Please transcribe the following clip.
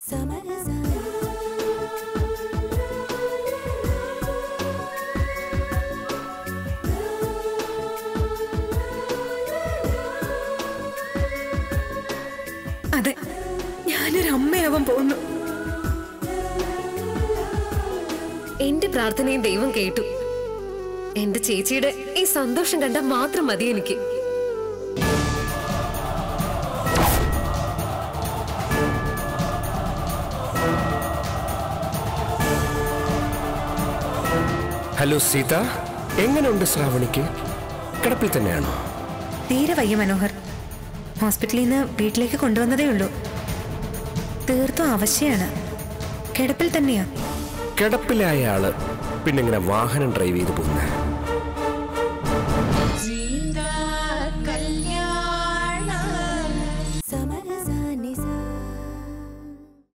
അതെ ഞാനൊരു അമ്മയാവാൻ പോകുന്നു എന്റെ പ്രാർത്ഥനയും ദൈവം കേട്ടു എന്റെ ചേച്ചിയുടെ ഈ സന്തോഷം കണ്ടാൽ മാത്രം മതി എനിക്ക് ഹലോ സീത എങ്ങനെയുണ്ട് ശ്രാവണിക്ക് കിടപ്പിൽ തന്നെയാണോ തീരെ വയ്യ മനോഹർ ഹോസ്പിറ്റലിൽ നിന്ന് വീട്ടിലേക്ക് കൊണ്ടുവന്നതേ ഉള്ളൂ തീർത്തും അവശ്യാണ് കിടപ്പിൽ തന്നെയാ കിടപ്പിലായ ആള് പിന്നെങ്ങനെ വാഹനം ഡ്രൈവ് ചെയ്ത് പോകുന്നത്